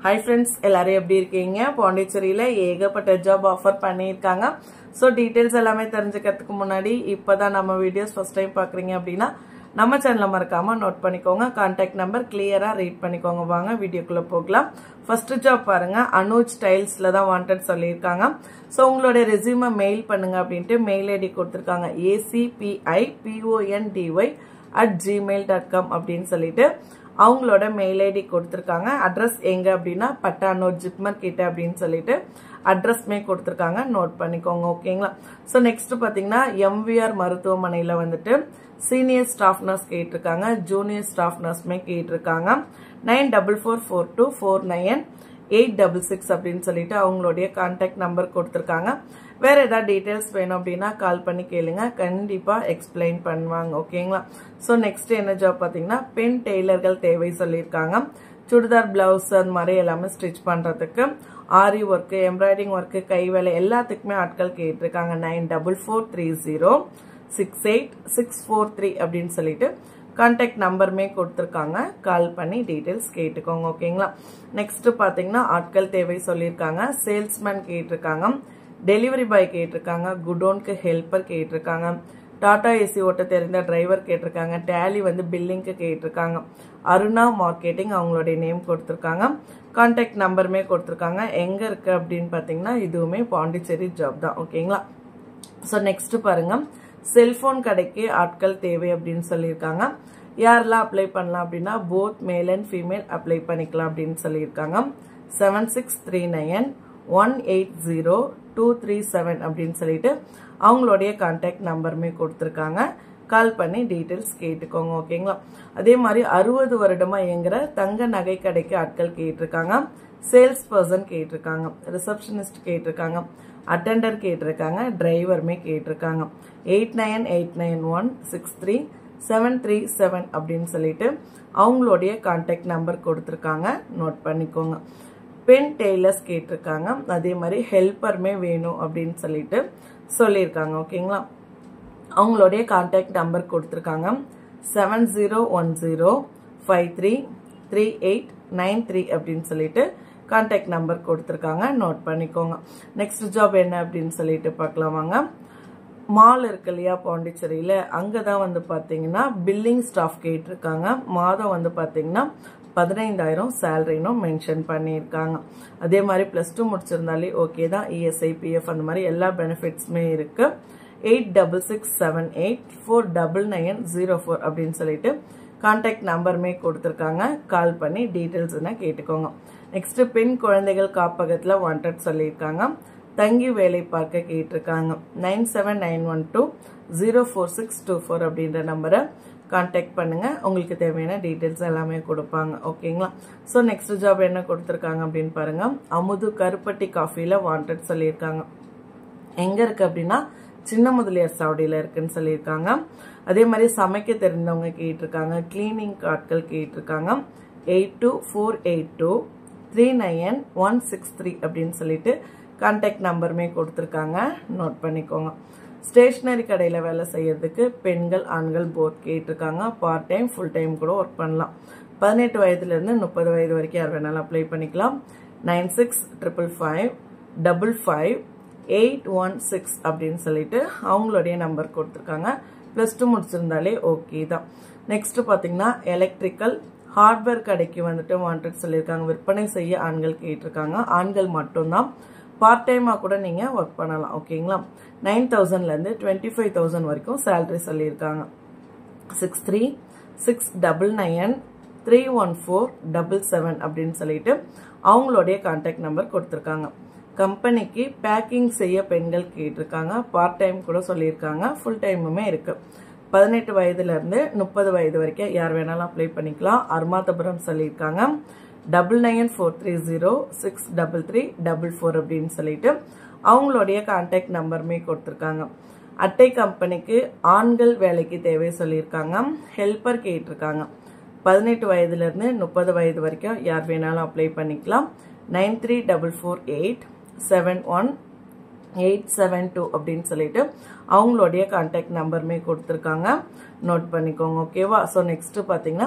hi friends எல்லாரும் எப்படி இருக்கீங்க பாண்டிச்சேரியில ஏகப்பட்ட ஜாப் ஆஃபர் பண்ணியிருக்காங்க ஸோ டீட்டெயில்ஸ் எல்லாமே தெரிஞ்சுக்கிறதுக்கு முன்னாடி இப்போதான் நம்ம வீடியோஸ் ஃபர்ஸ்ட் டைம் பார்க்குறீங்க அப்படின்னா நம்ம சேனலை மறக்காம நோட் பண்ணிக்கோங்க கான்டாக்ட் நம்பர் கிளியரா ரீட் பண்ணிக்கோங்க வாங்க வீடியோக்குள்ள போகலாம் ஃபர்ஸ்ட் ஜாப் பாருங்க அனுஜ் டைல்ஸ்ல தான் வாண்டட் சொல்லியிருக்காங்க ஸோ உங்களோட ரெசியூமை மெயில் பண்ணுங்க அப்படின்ட்டு மெயில் ஐடி கொடுத்துருக்காங்க ACPI PONDY at Gmail dot com அப்படின்னு சொல்லிட்டு அவங்களோட மெயில் ஐடி கொடுத்துருக்காங்க அட்ரஸ் எங்க அப்படின்னா பட்டானூர் ஜிப்மர் கிட்ட அப்படின்னு சொல்லிட்டு அட்ரஸ்மே கொடுத்துருக்காங்க நோட் பண்ணிக்கோங்க ஓகேங்களா ஸோ நெக்ஸ்ட் பார்த்தீங்கன்னா எம்விஆர் மருத்துவமனையில் வந்துட்டு சீனியர் ஸ்டாஃப் நர்ஸ் கேட்டிருக்காங்க ஜூனியர் ஸ்டாஃப் நர்ஸ்மே கேட்டிருக்காங்க nine double four four two four nine eight double six அப்படின்னு சொல்லிட்டு அவங்களுடைய கான்டாக்ட் நம்பர் கொடுத்துருக்காங்க வேற ஏதாவது டீட்டெயில்ஸ் வேணும் அப்படின்னா கால் பண்ணி கேளுங்க கண்டிப்பா எக்ஸ்பிளைன் பண்ணுவாங்க ஓகேங்களா ஸோ நெக்ஸ்ட் என்ன ஜாப் பார்த்தீங்கன்னா பெண் டெய்லர்கள் தேவை சொல்லியிருக்காங்க சுடிதார் பிளவுஸ் அந்த மாதிரி எல்லாமே ஸ்டிச் பண்றதுக்கு ஆரி ஒர்க்கு எம்ப்ராய்டிங் ஒர்க்கு கை வேலை எல்லாத்துக்குமே ஆட்கள் கேட்டிருக்காங்க nine double four three zero six eight six four three அப்படின்னு சொல்லிட்டு கான்டாக்ட் நம்பருமே கொடுத்துருக்காங்க கால் பண்ணி டீட்டெயில்ஸ் கேட்டுக்கோங்க ஓகேங்களா நெக்ஸ்ட் பார்த்தீங்கன்னா ஆட்கள் தேவை சொல்லியிருக்காங்க சேல்ஸ்மேன் கேட்டிருக்காங்க டெலிவரி பாய் கேட்டிருக்காங்க குடோனுக்கு ஹெல்ப்பர் கேட்டிருக்காங்க டாடா ஏசி ஓட்ட தெரிந்த டிரைவர் கேட்டிருக்காங்க டேலி வந்து பில்லிங்க்கு கேட்டிருக்காங்க அருணா மார்க்கெட்டிங் அவங்களுடைய நேம் கொடுத்துருக்காங்க கான்டாக்ட் நம்பருமே கொடுத்துருக்காங்க எங்க இருக்கு அப்படின்னு பார்த்தீங்கன்னா இதுவுமே பாண்டிச்சேரி ஜாப் தான் ஓகேங்களா ஸோ நெக்ஸ்ட் பாருங்க செல்போன் கடைக்கு ஆட்கள் தேவை அப்படின்னு சொல்லியிருக்காங்க யாரெல்லாம் அப்ளை பண்ணலாம் அப்படின்னா both male and female apply பண்ணிக்கலாம் அப்படின்னு சொல்லியிருக்காங்க seven six three nine one eight zero two three seven அப்படின்னு சொல்லிட்டு அவங்களுடைய கான்டாக்ட் நம்பருமே கொடுத்துருக்காங்க கால் பண்ணி டீட்டெயில்ஸ் கேட்டுக்கோங்க ஓகேங்களா அதே மாதிரி அறுபது வருடமா இயங்குற தங்க நகை கடைக்கு ஆட்கள் கேட்டிருக்காங்க சேல்ஸ் பர்சன் கேட்டிருக்காங்க ரிசப்ஷனிஸ்ட் கேட்டிருக்காங்க அட்டெண்டர் கேட்டிருக்காங்க டிரைவருமே கேட்டிருக்காங்க eight nine eight nine one six three seven three seven அப்படின்னு சொல்லிட்டு அவங்களுடைய கான்டாக்ட் நம்பர் கொடுத்துருக்காங்க நோட் பண்ணிக்கோங்க பென் டெய்லர்ஸ் கேட்டிருக்காங்க அதே மாதிரி ஹெல்ப்பருமே வேணும் அப்படின்னு சொல்லிட்டு சொல்லியிருக்காங்க ஓகேங்களா அவங்களுடைய கான்டாக்ட் நம்பர் கொடுத்துருக்காங்க seven zero one zero five three three eight nine three அப்படின்னு சொல்லிட்டு கான்டாக்ட் நம்பர் கொடுத்துருக்காங்க நோட் பண்ணிக்கோங்க நெக்ஸ்ட் ஜாப் என்ன அப்படின்னு சொல்லிட்டு பார்க்கலாம் வாங்க மால் இருக்கு இல்லையா பாண்டிச்சேரியில் அங்கே தான் வந்து பார்த்தீங்கன்னா பில்லிங் ஸ்டாஃப் கேட்டிருக்காங்க மாதம் வந்து பார்த்தீங்கன்னா பதினைந்தாயிரம் சேலரினும் மென்ஷன் பண்ணியிருக்காங்க அதே மாதிரி ப்ளஸ் டூ முடிச்சிருந்தாலே ஓகே தான் இஎஸ்ஐ பிஎஃப் அந்த மாதிரி எல்லா பெனிஃபிட்ஸுமே இருக்கு eight double six seven eight four double nine zero four அப்படின்னு சொல்லிட்டு கான்டாக்ட் நம்பருமே கொடுத்துருக்காங்க கால் பண்ணி டீட்டெயில்ஸ் என்ன கேட்டுக்கோங்க நெக்ஸ்ட் பெண் குழந்தைகள் காப்பகத்தில் வாண்டட் சொல்லியிருக்காங்க தங்கி வேலை பார்க்க கேட்டிருக்காங்க nine seven nine one two zero four six two four அப்படின்ற நம்பரை கான்டாக்ட் பண்ணுங்க உங்களுக்கு தேவையான டீட்டெயில்ஸ் எல்லாமே கொடுப்பாங்க ஓகேங்களா ஸோ நெக்ஸ்ட் ஜாப் என்ன கொடுத்துருக்காங்க அப்படின்னு பாருங்க அமுது கருப்பட்டி காஃபில வாண்டட் சொல்லியிருக்காங்க எங்க இருக்கு அப்படின்னா சின்ன முதலியார் சாவடியில இருக்குன்னு சொல்லியிருக்காங்க அதே மாதிரி சமைக்க தெரிந்தவங்க கேட்டிருக்காங்க கிளீனிங் ஆட்கள் கேட்டிருக்காங்க eight two four eight two three nine one six three அப்படின்னு சொல்லிட்டு கான்டாக்ட் நம்பருமே கொடுத்துருக்காங்க நோட் பண்ணிக்கோங்க ஸ்டேஷ்னரி கடையில் வேலை செய்யறதுக்கு பெண்கள் ஆண்கள் போத் கேட்டிருக்காங்க பார்ட் டைம் ஃபுல் டைம் கூட ஒர்க் பண்ணலாம் பதினெட்டு வயதுலேருந்து முப்பது வயது வரைக்கும் யார் வேணாலும் அப்ளை பண்ணிக்கலாம் nine six triple five double five eight one six அப்படின்னு சொல்லிட்டு அவங்களுடைய நம்பர் கொடுத்துருக்காங்க ப்ளஸ் டூ முடிச்சிருந்தாலே ஓகே தான் நெக்ஸ்ட் பார்த்தீங்கன்னா எலக்ட்ரிக்கல் ஹார்ட்வேர் கடைக்கு வந்துட்டு வாண்டட் சொல்லியிருக்காங்க விற்பனை செய்ய ஆண்கள் கேட்டிருக்காங்க ஆண்கள் மட்டும்தான் பார்ட் டைமாக கூட நீங்கள் ஒர்க் பண்ணலாம் ஓகேங்களா நைன் தௌசண்ட்லேருந்து டுவெண்ட்டி ஃபைவ் தௌசண்ட் வரைக்கும் சேலரி சொல்லியிருக்காங்க six three six double nine three one four double seven அப்படின்னு சொல்லிட்டு அவங்களுடைய கான்டாக்ட் நம்பர் கொடுத்துருக்காங்க கம்பெனிக்கு பேக்கிங் செய்ய பெண்கள் கேட்டிருக்காங்க பார்ட் டைம் கூட சொல்லியிருக்காங்க ஃபுல் டைமுமே இருக்கு பதினெட்டு வயதுல இருந்து முப்பது வயது வரைக்கும் யார் வேணாலும் அப்ளை பண்ணிக்கலாம் அருமாத்தபுரம் சொல்லியிருக்காங்க double nine four three zero six double three double four அப்படின்னு சொல்லிட்டு அவங்களுடைய கான்டாக்ட் நம்பருமே கொடுத்துருக்காங்க அட்டை கம்பெனிக்கு ஆண்கள் வேலைக்கு தேவை சொல்லியிருக்காங்க ஹெல்ப்பர் கேட்டிருக்காங்க பதினெட்டு வயதுல இருந்து முப்பது வயது வரைக்கும் யார் வேணாலும் அப்ளை பண்ணிக்கலாம் nine three double four eight seven one eight seven two அப்படின்னு சொல்லிட்டு அவங்களுடைய கான்டாக்ட் நம்பருமே கொடுத்துருக்காங்க நோட் பண்ணிக்கோங்க ஓகேவா ஸோ நெக்ஸ்ட் பார்த்தீங்கன்னா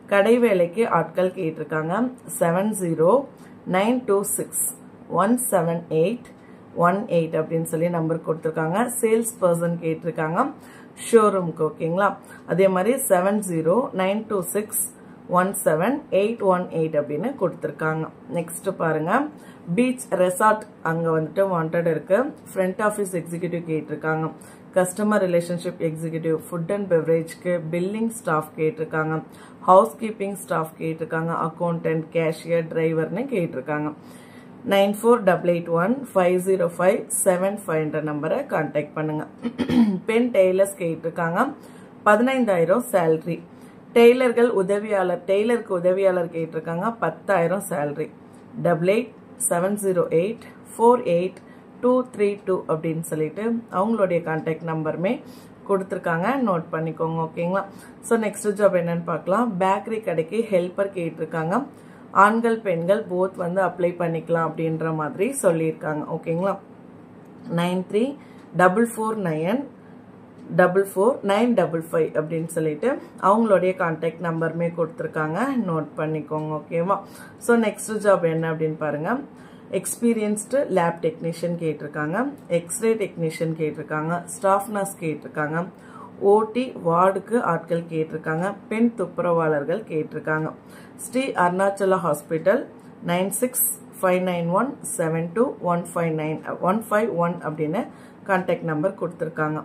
கடை வேலைக்கு ஆட்கள் கேட்டிருக்காங்க seven zero nine two six one seven eight one eight அப்படின்னு சொல்லி நம்பர் கொடுத்துருக்காங்க சேல்ஸ் பர்சன் கேட்டிருக்காங்க ஷோரூம்க்கு ஓகேங்களா அதே மாதிரி seven zero nine two six one seven eight one eight அப்படின்னு கொடுத்துருக்காங்க நெக்ஸ்ட் பாருங்க பீச் ரெசார்ட் அங்கே வந்துட்டு வாண்டட் இருக்கு ஃப்ரண்ட் ஆஃபீஸ் எக்ஸிக்யூட்டிவ் கேட்டிருக்காங்க customer relationship executive food and பெவரேஜ்க்கு பில்லிங் ஸ்டாஃப் கேட்டிருக்காங்க ஹவுஸ் கீப்பிங் ஸ்டாஃப் கேட்டிருக்காங்க அக்கௌண்டன்ட் கேஷியர் டிரைவர்னு கேட்டிருக்காங்க nine four double eight one five zero five seven ஃபைவ்ன்ற நம்பரை கான்டாக்ட் பண்ணுங்க பென் டெய்லர்ஸ் கேட்டிருக்காங்க பதினைந்தாயிரம் சேல்ரி டெய்லர்கள் உதவியாளர் டெய்லருக்கு உதவியாளர் கேட்டிருக்காங்க பத்தாயிரம் salary double eight seven zero eight four eight two three two அப்படின்னு சொல்லிட்டு அவங்களுடைய கான்டாக்ட் நம்பருமே கொடுத்துருக்காங்க நோட் பண்ணிக்கோங்க ஓகேங்களா ஸோ நெக்ஸ்ட் ஜாப் என்னன்னு பார்க்கலாம் பேக்கரி கடைக்கு ஹெல்ப்பர் கேட்டிருக்காங்க ஆண்கள் பெண்கள் போத் வந்து அப்ளை பண்ணிக்கலாம் அப்படின்ற மாதிரி சொல்லியிருக்காங்க ஓகேங்களா nine three double four nine double four nine double five அப்படின்னு சொல்லிட்டு அவங்களுடைய கான்டாக்ட் நம்பருமே கொடுத்துருக்காங்க நோட் பண்ணிக்கோங்க ஓகேவா ஸோ நெக்ஸ்ட் ஜாப் என்ன அப்படின்னு பாருங்க எக்ஸ்பீரியன்ஸ்டு லேப் டெக்னீஷியன் கேட்டிருக்காங்க எக்ஸ்ரே டெக்னீஷியன் கேட்டிருக்காங்க ஸ்டாஃப் நர்ஸ் கேட்டிருக்காங்க ஓடி வார்டுக்கு ஆட்கள் கேட்டிருக்காங்க பெண் துப்புரவாளர்கள் கேட்டிருக்காங்க Shri Arunachala hospital nine six five nine one seven two one five nine one five one அப்படின்னு கான்டாக்ட் நம்பர் கொடுத்துருக்காங்க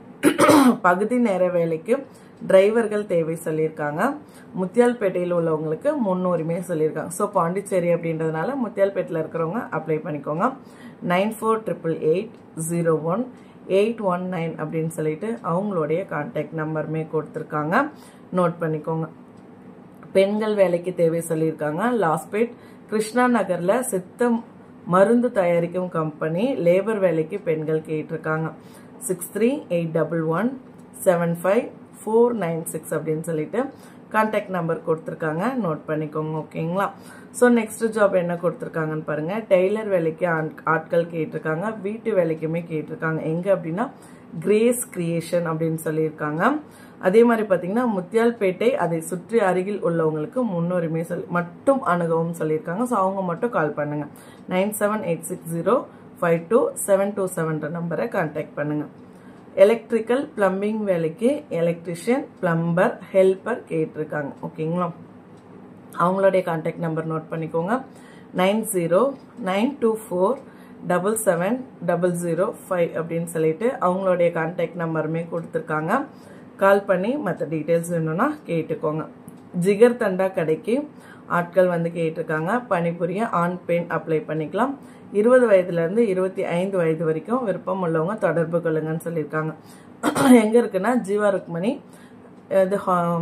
பகுதி நேர வேலைக்கு டிரைவர்கள் தேவை சொல்லியிருக்காங்க முத்தியால்பேட்டையில் உள்ளவங்களுக்கு முன்னுரிமை சொல்லியிருக்காங்க ஸோ பாண்டிச்சேரி அப்படின்றதுனால முத்தியால்பேட்டில் இருக்கிறவங்க அப்ளை பண்ணிக்கோங்க nine four triple eight zero one eight one nine அப்படின்னு சொல்லிட்டு அவங்களுடைய கான்டாக்ட் நம்பருமே கொடுத்துருக்காங்க நோட் பண்ணிக்கோங்க பெண்கள் வேலைக்கு தேவை சொல்லியிருக்காங்க லாஸ்பேட் கிருஷ்ணா நகர்ல சித்த மருந்து தயாரிக்கும் கம்பெனி லேபர் வேலைக்கு பெண்கள் கேட்டிருக்காங்க six three eight double one seven five four nine six அப்படின்னு சொல்லிட்டு கான்டாக்ட் நம்பர் கொடுத்துருக்காங்க நோட் பண்ணிக்கோங்க ஓகேங்களா ஸோ நெக்ஸ்ட் ஜாப் என்ன கொடுத்துருக்காங்கன்னு பாருங்க டெய்லர் வேலைக்கு ஆட்கள் கேட்டிருக்காங்க வீட்டு வேலைக்குமே கேட்டிருக்காங்க எங்க அப்படின்னா கிரேஸ் கிரியேஷன் அப்படின்னு சொல்லியிருக்காங்க அதே மாதிரி பார்த்தீங்கன்னா முத்தியால்பேட்டை அதை சுற்றி அருகில் உள்ளவங்களுக்கு முன்னுரிமை சொல் மட்டும் அணுகவும் சொல்லியிருக்காங்க ஸோ அவங்க மட்டும் கால் பண்ணுங்க nine seven eight six zero five two seven two செவன்ற நம்பரை கான்டாக்ட் பண்ணுங்க எலக்ட்ரிக்கல் பிளம்பிங் வேலைக்கு எலக்ட்ரிஷியன் பிளம்பர் ஹெல்ப்பர் கேட்டிருக்காங்க ஓகேங்களா அவங்களுடைய கான்டாக்ட் நம்பர் நோட் பண்ணிக்கோங்க nine zero nine two four double seven double zero five அப்படின்னு சொல்லிட்டு அவங்களுடைய கான்டாக்ட் நம்பருமே கொடுத்துருக்காங்க கால் பண்ணி மற்ற டீட்டெயில்ஸ் வேணும்னா கேட்டுக்கோங்க ஜிகர் தண்டா கடைக்கு ஆட்கள் வந்து கேட்டிருக்காங்க பணிபுரிய ஆண் பெண் அப்ளை பண்ணிக்கலாம் இருபது வயதுலேருந்து இருபத்தி ஐந்து வயது வரைக்கும் விருப்பம் உள்ளவங்க தொடர்பு கொள்ளுங்கன்னு சொல்லியிருக்காங்க எங்கே இருக்குன்னா ஜீவா ருக்மணி இது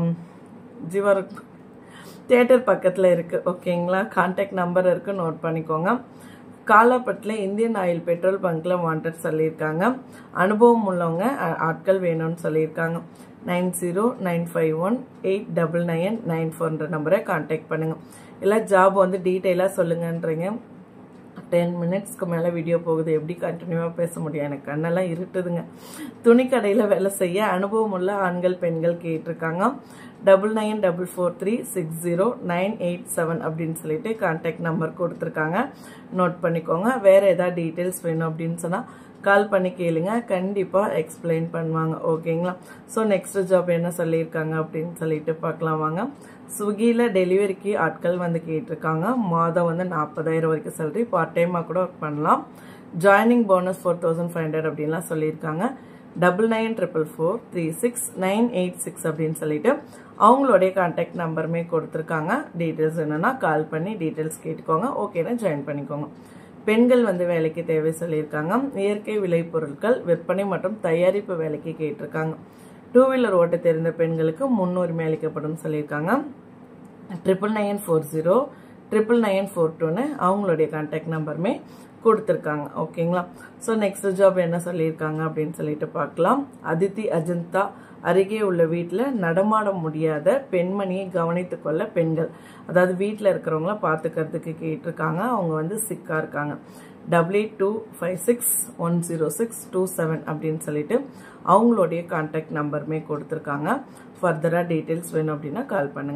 ஜீவா ருக் தேட்டர் பக்கத்தில் இருக்குது ஓகேங்களா கான்டாக்ட் நம்பர் இருக்குது நோட் பண்ணிக்கோங்க காலாப்பட்டில் இந்தியன் ஆயில் பெட்ரோல் பங்க்ல வாண்டட் சொல்லியிருக்காங்க அனுபவம் உள்ளவங்க ஆட்கள் வேணும்னு சொல்லியிருக்காங்க nine zero nine five one eight double nine nine ஃபோர்ன்ற நம்பரை கான்டாக்ட் பண்ணுங்க இல்லை ஜாப் வந்து டீட்டெயிலாக சொல்லுங்கன்றீங்க டென் மினிட்ஸ்க்கு மேலே வீடியோ போகுது எப்படி கண்டினியூவாக பேச முடியும் எனக்கு கண்ணெல்லாம் இருட்டுதுங்க துணி கடையில் வேலை செய்ய அனுபவம் உள்ள ஆண்கள் பெண்கள் கேட்டிருக்காங்க double nine double four three six zero nine eight seven அப்படின்னு சொல்லிட்டு கான்டாக்ட் நம்பர் கொடுத்துருக்காங்க நோட் பண்ணிக்கோங்க வேற ஏதாவது டீட்டெயில்ஸ் வேணும் அப்படின்னு சொன்னால் கால் பண்ணி கேளுங்க கண்டிப்பாக எக்ஸ்பிளைன் பண்ணுவாங்க ஓகேங்களா ஸோ நெக்ஸ்ட் ஜாப் என்ன சொல்லியிருக்காங்க அப்படின்னு சொல்லிட்டு பார்க்கலாம் வாங்க ஸ்விக்கியில் டெலிவரிக்கு ஆட்கள் வந்து கேட்டிருக்காங்க மாதம் வந்து நாற்பதாயிரம் வரைக்கும் சேலரி பார்ட் டைமாக கூட ஒர்க் பண்ணலாம் joining bonus four thousand five hundred அப்படின்லாம் சொல்லியிருக்காங்க double nine triple four three six nine eight six அப்படின்னு சொல்லிட்டு அவங்களுடைய கான்டாக்ட் நம்பருமே கொடுத்துருக்காங்க டீட்டெயில்ஸ் என்னன்னா கால் பண்ணி டீட்டெயில்ஸ் கேட்டுக்கோங்க ஓகேனா ஜாயின் பண்ணிக்கோங்க பெண்கள் வந்து வேலைக்கு தேவை சொல்லியிருக்காங்க இயற்கை விளைபொருட்கள் விற்பனை மற்றும் தயாரிப்பு வேலைக்கு கேட்டிருக்காங்க டூ வீலர் ஓட்ட தெரிந்த பெண்களுக்கு முன்னுரிமை அளிக்கப்படும் சொல்லியிருக்காங்க triple nine four zero triple nine four டூன்னு அவங்களுடைய கான்டாக்ட் நம்பருமே கொடுத்துருக்காங்க ஓகேங்களா ஸோ நெக்ஸ்ட் ஜாப் என்ன சொல்லியிருக்காங்க அப்படின்னு சொல்லிட்டு பார்க்கலாம் அதித்தி அஜந்தா அருகே உள்ள வீட்டில் நடமாட முடியாத பெண்மணியை கவனித்து கொள்ள பெண்கள் அதாவது வீட்டில் இருக்கிறவங்கள பார்த்துக்கிறதுக்கு கேட்டிருக்காங்க அவங்க வந்து சிக்காக இருக்காங்க double eight two five six one zero six two seven அப்படின்னு சொல்லிட்டு அவங்களுடைய கான்டாக்ட் நம்பருமே கொடுத்துருக்காங்க ஃபர்தராக டீட்டெயில்ஸ் வேணும் அப்படின்னா கால் பண்ணுங்கள்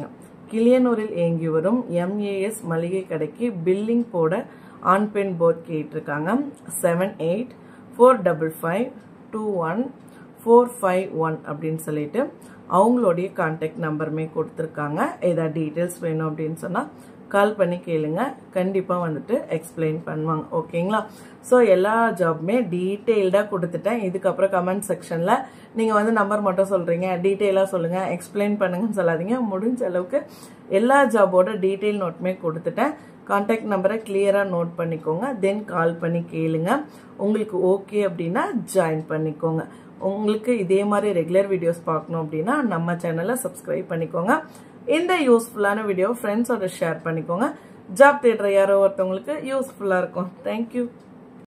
கிளியனூரில் இயங்கி வரும் எம்ஏஎஸ் மளிகை கடைக்கு பில்லிங் போட ஆன் பென் போர்ட் கேட்டிருக்காங்க seven eight four double five two one four five one அப்படின்னு சொல்லிட்டு அவங்களுடைய கான்டாக்ட் நம்பருமே கொடுத்துருக்காங்க ஏதாவது டீட்டெயில்ஸ் வேணும் அப்படின்னு சொன்னால் கால் பண்ணி கேளுங்க கண்டிப்பாக வந்துட்டு எக்ஸ்பிளைன் பண்ணுவாங்க ஓகேங்களா ஸோ எல்லா ஜாப்புமே டீட்டெயில்டாக கொடுத்துட்டேன் இதுக்கப்புறம் கமெண்ட் செக்ஷனில் நீங்கள் வந்து நம்பர் மட்டும் சொல்கிறீங்க டீட்டெயிலாக சொல்லுங்கள் எக்ஸ்பிளைன் பண்ணுங்கன்னு சொல்லாதீங்க முடிஞ்ச அளவுக்கு எல்லா ஜாபோட டீட்டெயில் நோட்டுமே கொடுத்துட்டேன் கான்டாக்ட் நம்பரை கிளியராக நோட் பண்ணிக்கோங்க தென் கால் பண்ணி கேளுங்க உங்களுக்கு ஓகே அப்படின்னா ஜாயின் பண்ணிக்கோங்க உங்களுக்கு இதே மாதிரி ரெகுலர் வீடியோஸ் பார்க்கணும் அப்படின்னா நம்ம சேனலை சப்ஸ்கிரைப் பண்ணிக்கோங்க இந்த யூஸ்ஃபுல்லான வீடியோ ஃப்ரெண்ட்ஸோட ஷேர் பண்ணிக்கோங்க ஜாப் தேடுற யாரோ ஒருத்தவங்களுக்கு யூஸ்ஃபுல்லாக இருக்கும் தேங்க்யூ